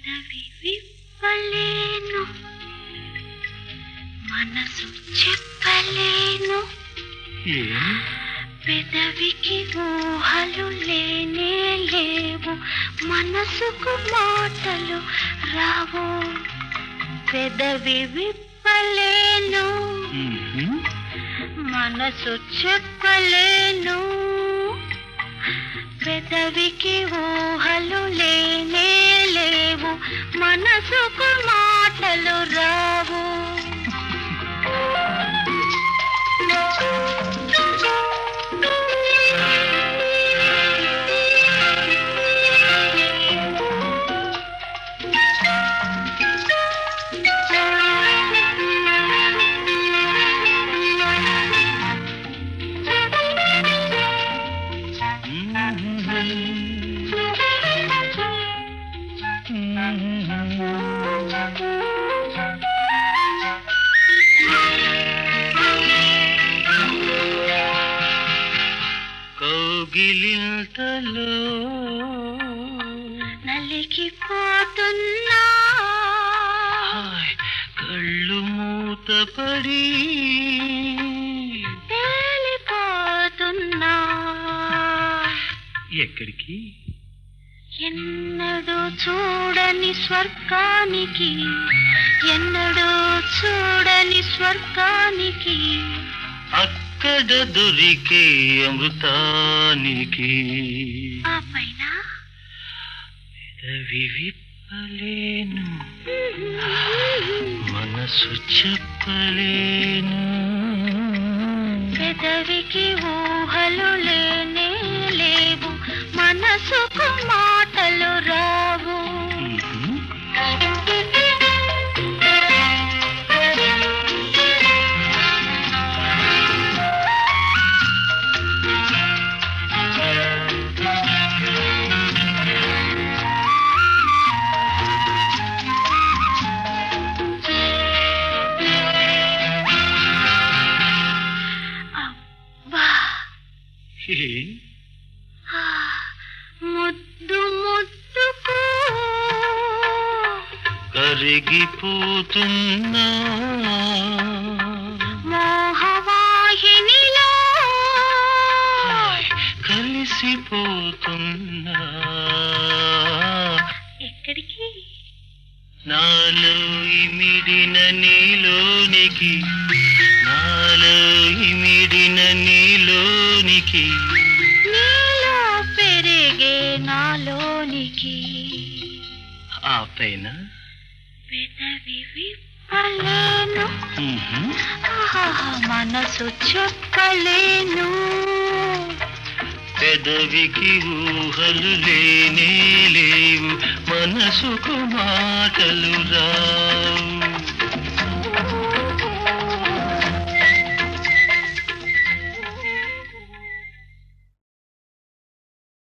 పెదవి విప్పలేను మనసు చెప్పలేను ఏం పెదవికి ఊహలు లేనే లేవు మనసుకు మాటలు రావు పెదవి విప్పలేను మ్మ్. మనసు చెప్పలేను పెదవికి ఊహలు లేనే లేవు మనసుకు మాటలు రావు కౌగిలింతలో నలిగిపోతున్నా హాయ్, కళ్ళు మూతపడి తేలిపోతున్నా ఎక్కడికి ఎన్నడూ చూడని స్వర్గానికి ఎన్నడూ చూడని స్వర్గానికి అక్కడ దొరికే అమృతానికి ఆ పైన పెదవి విప్పలేను మనసు చెప్పలేను పెదవికి ఊహలు లేనే లేవు మనసుకు మాటలు రావు మ్మ్. అబ్బా ఏం? ఆ, ముద్దు ముద్దుకు కరిగిపోతున్నా మోహవాహినిలో హాయ్, కలిసిపోతున్నా ఎక్కడికి నాలో ఇమిడిన నీలోనికి నాలో ఇమిడిన నీలోనికి నీలో పెరిగే నాలోనికి ఆ పైన పెదవి విప్పలేను మ్మ్. ఆహాహా, మనసు చెప్పలేను పెదవికి ఊహలు లేనే లేవు మనసుకు మాటలు రావు